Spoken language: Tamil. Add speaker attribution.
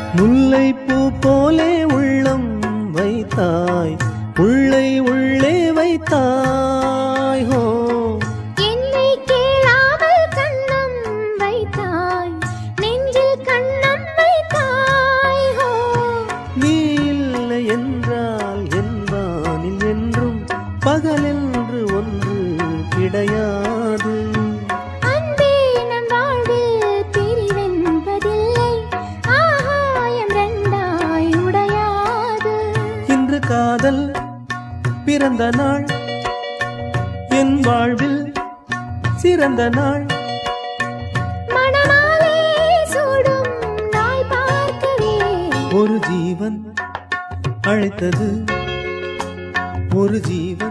Speaker 1: முல்லை பூ போலே உள்ளம் வைத்தாய் உள்ளை உள்ளே வைத்தாய் ஹோ
Speaker 2: என்னை கேளாமல் கண்ணம் வைத்தாய் நெஞ்சில் கண்ணம் வைத்தாய் ஹோ
Speaker 1: நீ இல்லை என்றால் என் வானில் என்றும் பகலென்று ஒன்று கிடையாது
Speaker 2: அன்பே நம் வாழ்வில் பிரிவென்பதில்லை ஆகாயம் ரெண்டாய் உடையாது
Speaker 1: இன்று காதல் பிறந்த நாள் என் வாழ்வில் சிறந்த நாள்
Speaker 2: மணமாலே சூடும் நாள் பார்க்கவே
Speaker 1: ஒரு ஜீவன் அழைத்தது ஒரு ஜீவன்